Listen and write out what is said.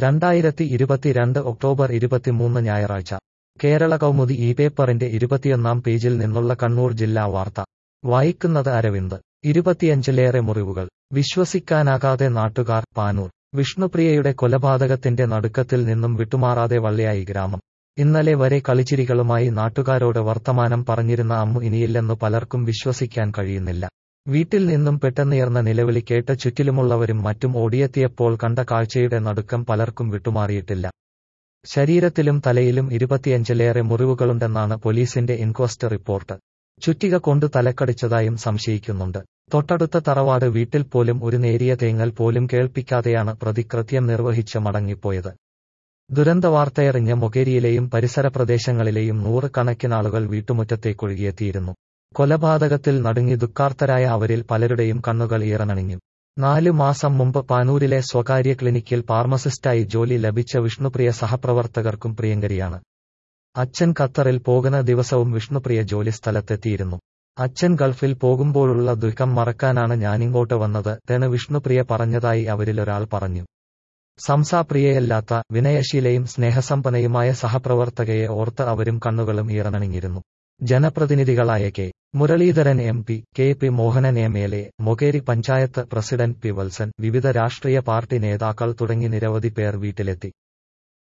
രണ്ടായിരത്തി ഇരുപത്തിരണ്ട് ഒക്ടോബർ ഇരുപത്തിമൂന്ന് ഞായറാഴ്ച കേരള കൗമുദി ഈ പേപ്പറിന്റെ ഇരുപത്തിയൊന്നാം പേജിൽ നിന്നുള്ള കണ്ണൂർ ജില്ലാ വാർത്ത വായിക്കുന്നത് അരവിന്ദ് ഇരുപത്തിയഞ്ചിലേറെ മുറിവുകൾ വിശ്വസിക്കാനാകാതെ നാട്ടുകാർ പാനൂർ വിഷ്ണുപ്രിയയുടെ കൊലപാതകത്തിന്റെ നടുക്കത്തിൽ നിന്നും വിട്ടുമാറാതെ വള്ളിയായി ഗ്രാമം ഇന്നലെ വരെ കളിച്ചിരികളുമായി നാട്ടുകാരോട് വർത്തമാനം പറഞ്ഞിരുന്ന അമ്മു ഇനിയില്ലെന്നു പലർക്കും വിശ്വസിക്കാൻ കഴിയുന്നില്ല വീട്ടിൽ നിന്നും പെട്ടെന്നുയർന്ന നിലവിളി കേട്ട് ചുറ്റിലുമുള്ളവരും മറ്റും ഓടിയെത്തിയപ്പോൾ കണ്ട കാഴ്ചയുടെ നടുക്കം പലർക്കും വിട്ടുമാറിയിട്ടില്ല ശരീരത്തിലും തലയിലും ഇരുപത്തിയഞ്ചിലേറെ മുറിവുകളുണ്ടെന്നാണ് പോലീസിന്റെ ഇൻക്വസ്റ്റ് റിപ്പോർട്ട് ചുറ്റിക കൊണ്ട് തലക്കടിച്ചതായും സംശയിക്കുന്നുണ്ട് തൊട്ടടുത്ത തറവാട് വീട്ടിൽ പോലും ഒരു നേരിയ തേങ്ങൽ പോലും കേൾപ്പിക്കാതെയാണ് പ്രതി കൃത്യം നിർവഹിച്ച് മടങ്ങിപ്പോയത് ദുരന്തവാർത്തയറിഞ്ഞ മൊകേരിയിലെയും പരിസര പ്രദേശങ്ങളിലെയും നൂറുകണക്കിനാളുകൾ വീട്ടുമുറ്റത്തേക്കൊഴുകിയെത്തിയിരുന്നു കൊലപാതകത്തിൽ നടുങ്ങി ദുഃഖാർത്തരായ അവരിൽ പലരുടെയും കണ്ണുകൾ ഈറനണിഞ്ഞു നാലു മാസം മുമ്പ് പാനൂരിലെ സ്വകാര്യ ക്ലിനിക്കിൽ ഫാർമസിസ്റ്റായി ജോലി ലഭിച്ച വിഷ്ണുപ്രിയ സഹപ്രവർത്തകർക്കും പ്രിയങ്കരിയാണ് അച്ഛൻ ഖത്തറിൽ പോകുന്ന ദിവസവും വിഷ്ണുപ്രിയ ജോലി സ്ഥലത്തെത്തിയിരുന്നു അച്ഛൻ ഗൾഫിൽ പോകുമ്പോഴുള്ള ദുഃഖം മറക്കാനാണ് ഞാനിങ്ങോട്ട് വന്നത് തെണ് വിഷ്ണുപ്രിയ പറഞ്ഞതായി അവരിലൊരാൾ പറഞ്ഞു സംസാപ്രിയയല്ലാത്ത വിനയശീലയും സ്നേഹസമ്പന്നയുമായ സഹപ്രവർത്തകയെ ഓർത്ത് അവരും കണ്ണുകളും ഈറനണിഞ്ഞിരുന്നു ജനപ്രതിനിധികളായ K Muraleedharan M P K P Mohanan M L A Mokeri panchayat president P Valsan വിവിധ രാഷ്ട്രീയ പാർട്ടി നേതാക്കൾ തുടങ്ങി നിരവധി പേർ വീട്ടിലെത്തി